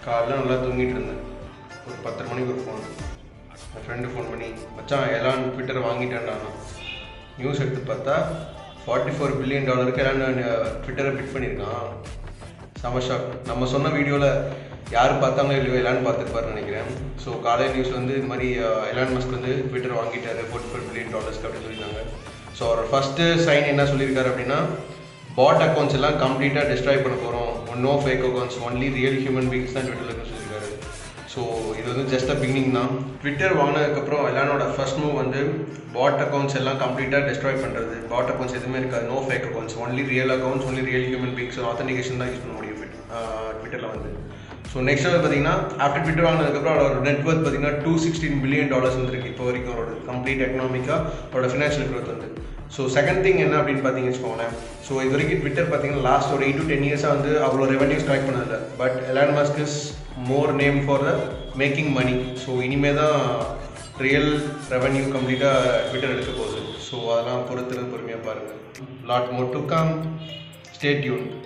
காலைல நல்லா தூங்கிட்டு இருந்தேன் ஒரு பத்தரை மணிக்கு ஒரு ஃபோன் என் ஃப்ரெண்டு ஃபோன் பண்ணி மச்சான் எலான் ட்விட்டர் வாங்கிட்டேன்டா நியூஸ் எடுத்து பார்த்தா ஃபார்ட்டி ஃபோர் பில்லியன் டாலருக்கு எலான் ட்விட்டரை பிட் பண்ணியிருக்கான் செம ஷாக் நம்ம சொன்ன வீடியோவில் யார் பார்த்தாங்க இல்லையோ எலான் பார்த்துருப்பாருன்னு நினைக்கிறேன் ஸோ காலை நியூஸ் வந்து இது மாதிரி எலான் மஸ்க் வந்து ட்விட்டர் வாங்கிட்டாரு ஃபோர்ட்டி ஃபோர் பில்லியன் டாலர்ஸ்க்கு அப்படின்னு சொல்லியிருந்தாங்க ஸோ அவர் ஃபஸ்ட்டு சைன் என்ன சொல்லியிருக்காரு அப்படின்னா பாட் அக்கௌண்ட்ஸ் எல்லாம் கம்ப்ளீட்டாக டிஸ்ட்ராய் பண்ண போகிறோம் no fake accounts only real human beings தான் ட்விட்டரில் இருக்குன்னு சொல்லியிருக்காரு ஸோ இது வந்து ஜஸ்ட் அ பிகினிங் தான் ட்விட்டர் வாங்கினதுக்கப்புறம் எல்லானோட ஃபர்ஸ்ட் மூவ் வந்து பாட் அக்கௌண்ட்ஸ் எல்லாம் கம்ப்ளீட்டாக டிஸ்ட்ராய் பண்ணுறது பாட் அக்கௌண்ட்ஸ் எதுவுமே இருக்காது no fake accounts only real accounts only real human beings authentication தான் யூஸ் பண்ண முடியும் ட்விட்டரில் வந்து ஸோ நெக்ஸ்ட் வந்து பார்த்தீங்கன்னா ஆஃப்டர் ட்விட்டர் வாங்கினதுக்கப்புறம் அவரோட நெட்ஒர்க் பார்த்தீங்கன்னா டூ சிக்ஸ்டீன் பில்லியன் டாலர்ஸ் வந்துருக்கு இப்போ வரைக்கும் அவரோட கம்ப்ளீட் எக்கனாமிக்காக அவரோட ஃபினான்ஷியல் growth வந்து ஸோ செகண்ட் திங் என்ன அப்படின்னு பார்த்தீங்கன்னு வச்சுக்கோங்களேன் ஸோ இது வரைக்கும் ட்விட்டர் பார்த்தீங்கன்னா லாஸ்ட் ஒரு எயிட் டு டென் இயர்ஸாக வந்து அவ்வளோ ரெவன்யூ ஸ்ட்ரைக் பண்ணதில்ல but Elon Musk is more name for the making money so இனிமே தான் ரியல் ரெவன்யூ கம்ப்ளீட்டாக ட்விட்டர் எடுக்க போகுது ஸோ அதெல்லாம் பொறுத்து பொறுமையாக பாருங்கள் lot more to come stay tune